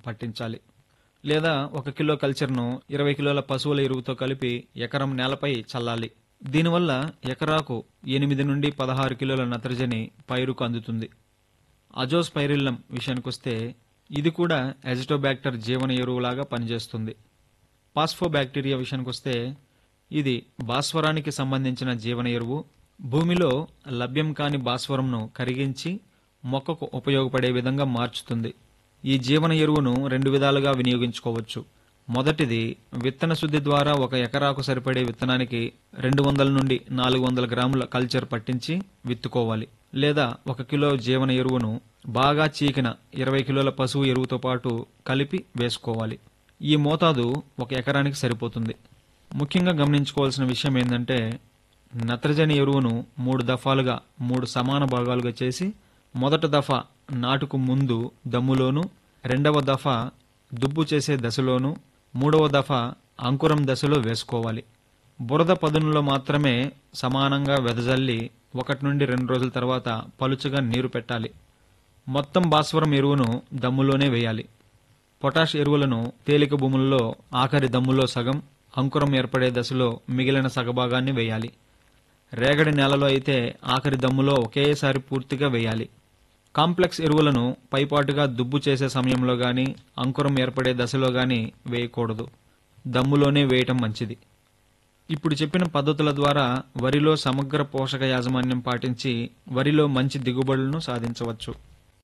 పట్టించాలి లేదా ఒక కిలో కల్చర్ను ఇరవై కిలోల పశువుల ఎరువుతో కలిపి ఎకరం నేలపై చల్లాలి దీనివల్ల ఎకరాకు ఎనిమిది నుండి పదహారు కిలోల నత్రజని పైరుకు అందుతుంది అజోస్పైరిల్లం విషయానికొస్తే ఇది కూడా ఎజిటోబ్యాక్టర్ జీవన ఎరువులాగా పనిచేస్తుంది పాస్ఫోబ్యాక్టీరియా విషయానికొస్తే ఇది భాస్వరానికి సంబంధించిన జీవన ఎరువు భూమిలో లభ్యం కాని భాస్వరంను కరిగించి మొక్కకు ఉపయోగపడే విధంగా మార్చుతుంది ఈ జీవన ఎరువును రెండు విధాలుగా వినియోగించుకోవచ్చు మొదటిది విత్తన శుద్ధి ద్వారా ఒక ఎకరాకు సరిపడే విత్తనానికి రెండు వందల నుండి నాలుగు వందల గ్రాముల కల్చర్ పట్టించి విత్తుకోవాలి లేదా ఒక కిలో జీవన ఎరువును బాగా చీకిన ఇరవై కిలోల పశువు ఎరువుతో పాటు కలిపి వేసుకోవాలి ఈ మోతాదు ఒక ఎకరానికి సరిపోతుంది ముఖ్యంగా గమనించుకోవాల్సిన విషయం ఏంటంటే నత్రజని ఎరువును మూడు దఫాలుగా మూడు సమాన భాగాలుగా చేసి మొదటి దఫా నాటుకు ముందు దమ్ములోను రెండవ దఫా దుబ్బు చేసే దశలోను మూడవ దఫా అంకురం దశలో వేసుకోవాలి బురద పదునులో మాత్రమే సమానంగా వెదజల్లి ఒకటి నుండి రెండు రోజుల తర్వాత పలుచగా నీరు పెట్టాలి మొత్తం భాస్వరం ఎరువును దమ్ములోనే వేయాలి పొటాష్ ఎరువులను తేలిక భూముల్లో ఆఖరి దమ్ములో సగం అంకురం ఏర్పడే దశలో మిగిలిన సగభాగాన్ని వేయాలి రేగడి నేలలో అయితే ఆఖరి దమ్ములో ఒకేసారి పూర్తిగా వేయాలి కాంప్లెక్స్ ఎరువులను పైపాటుగా దుబ్బు చేసే సమయంలో గాని అంకురం ఏర్పడే దశలో గాని వేయకూడదు దమ్ములోనే వేయటం మంచిది ఇప్పుడు చెప్పిన పద్ధతుల ద్వారా వరిలో సమగ్ర పోషక యాజమాన్యం పాటించి వరిలో మంచి దిగుబడులను సాధించవచ్చు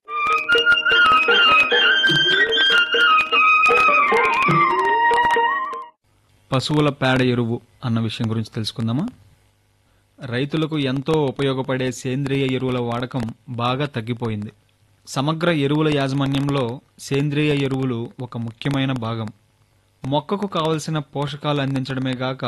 పశువుల పేడ ఎరువు అన్న విషయం గురించి తెలుసుకుందామా రైతులకు ఎంతో ఉపయోగపడే సేంద్రియ ఎరువుల వాడకం బాగా తగ్గిపోయింది సమగ్ర ఎరువుల యాజమాన్యంలో సేంద్రియ ఎరువులు ఒక ముఖ్యమైన భాగం మొక్కకు కావలసిన పోషకాలు అందించడమే గాక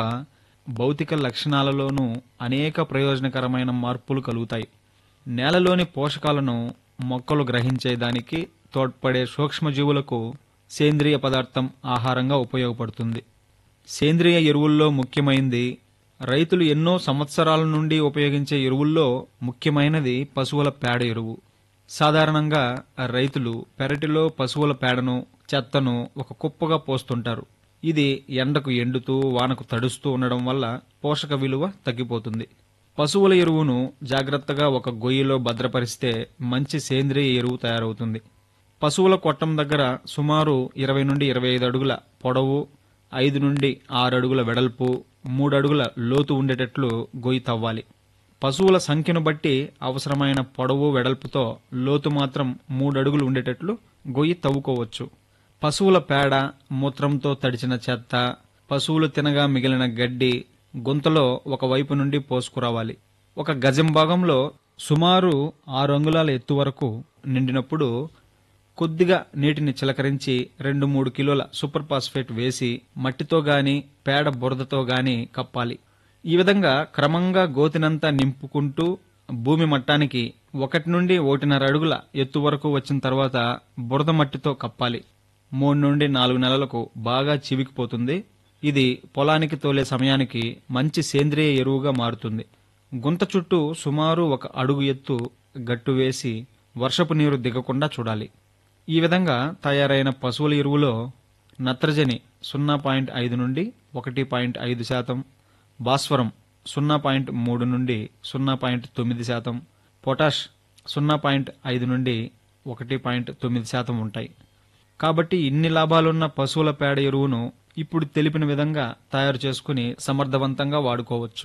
భౌతిక లక్షణాలలోనూ అనేక ప్రయోజనకరమైన మార్పులు కలుగుతాయి నేలలోని పోషకాలను మొక్కలు గ్రహించేదానికి తోడ్పడే సూక్ష్మజీవులకు సేంద్రియ పదార్థం ఆహారంగా ఉపయోగపడుతుంది సేంద్రియ ఎరువుల్లో ముఖ్యమైనది రైతులు ఎన్నో సంవత్సరాల నుండి ఉపయోగించే ఎరువుల్లో ముఖ్యమైనది పశువుల పేడ ఎరువు సాధారణంగా రైతులు పెరటిలో పశువుల పేడను చెత్తను ఒక కుప్పగా పోస్తుంటారు ఇది ఎండకు ఎండుతూ వానకు తడుస్తూ ఉండడం వల్ల పోషక విలువ తగ్గిపోతుంది పశువుల ఎరువును జాగ్రత్తగా ఒక గొయ్యిలో భద్రపరిస్తే మంచి సేంద్రియ ఎరువు తయారవుతుంది పశువుల కొట్టం దగ్గర సుమారు ఇరవై నుండి ఇరవై ఐదు అడుగుల పొడవు ఐదు నుండి ఆరు అడుగుల వెడల్పు మూడు అడుగుల లోతు ఉండేటట్లు గొయ్యి తవ్వాలి పశువుల సంఖ్యను బట్టి అవసరమైన పొడవు వెడల్పుతో లోతు మాత్రం మూడు అడుగులు ఉండేటట్లు గొయ్యి తవ్వుకోవచ్చు పశువుల పేడ మూత్రంతో తడిచిన చెత్త పశువులు తినగా మిగిలిన గడ్డి గుంతలో ఒక వైపు నుండి పోసుకురావాలి ఒక గజం భాగంలో సుమారు ఆరు అంగుళాల ఎత్తు వరకు నిండినప్పుడు కొద్దిగా నీటిని చిలకరించి రెండు మూడు కిలోల సూపర్ ఫాస్ఫేట్ వేసి మట్టితో గాని పేడ బురదతో గాని కప్పాలి ఈ విధంగా క్రమంగా గోతినంతా నింపుకుంటూ భూమి మట్టానికి ఒకటి నుండి ఒకటిన్నర అడుగుల ఎత్తు వరకు వచ్చిన తర్వాత బురద మట్టితో కప్పాలి మూడు నుండి నాలుగు నెలలకు బాగా చివికిపోతుంది ఇది పొలానికి తోలే సమయానికి మంచి సేంద్రియ ఎరువుగా మారుతుంది గుంత చుట్టూ సుమారు ఒక అడుగు ఎత్తు గట్టు వేసి వర్షపు నీరు దిగకుండా చూడాలి ఈ విధంగా తయారైన పశువుల ఎరువులో నత్రజని సున్నా పాయింట్ ఐదు నుండి ఒకటి పాయింట్ ఐదు శాతం భాస్వరం సున్నా పాయింట్ మూడు నుండి సున్నా పాయింట్ తొమ్మిది శాతం పొటాష్ సున్నా పాయింట్ ఐదు నుండి ఒకటి పాయింట్ తొమ్మిది శాతం ఉంటాయి కాబట్టి ఇన్ని లాభాలున్న పశువుల పేడ ఎరువును ఇప్పుడు తెలిపిన విధంగా తయారు చేసుకుని సమర్థవంతంగా వాడుకోవచ్చు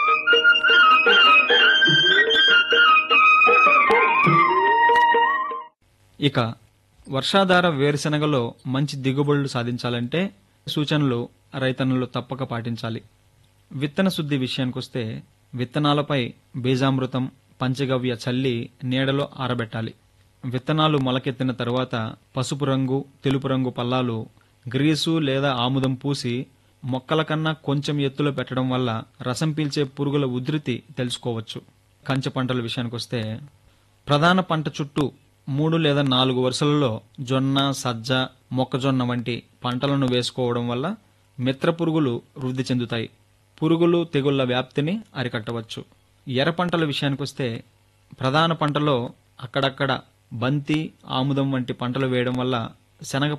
ఇక వర్షాధార వేరుశెనగలో మంచి దిగుబడులు సాధించాలంటే సూచనలు రైతన్నులు తప్పక పాటించాలి విత్తన శుద్ధి విషయానికొస్తే విత్తనాలపై బీజామృతం పంచగవ్య చల్లి నీడలో ఆరబెట్టాలి విత్తనాలు మొలకెత్తిన తరువాత పసుపు రంగు తెలుపు రంగు పల్లాలు గ్రీసు లేదా ఆముదం పూసి మొక్కల కన్నా కొంచెం ఎత్తులో పెట్టడం వల్ల రసం పీల్చే పురుగుల ఉధృతి తెలుసుకోవచ్చు కంచె పంటల విషయానికొస్తే ప్రధాన పంట చుట్టూ మూడు లేదా నాలుగు వరుసలలో జొన్న సజ్జ మొక్కజొన్న వంటి పంటలను వేసుకోవడం వల్ల మిత్ర పురుగులు వృద్ధి చెందుతాయి పురుగులు తెగుళ్ల వ్యాప్తిని అరికట్టవచ్చు ఎర్ర పంటల విషయానికొస్తే ప్రధాన పంటలో అక్కడక్కడ బంతి ఆముదం వంటి పంటలు వేయడం వల్ల శనగ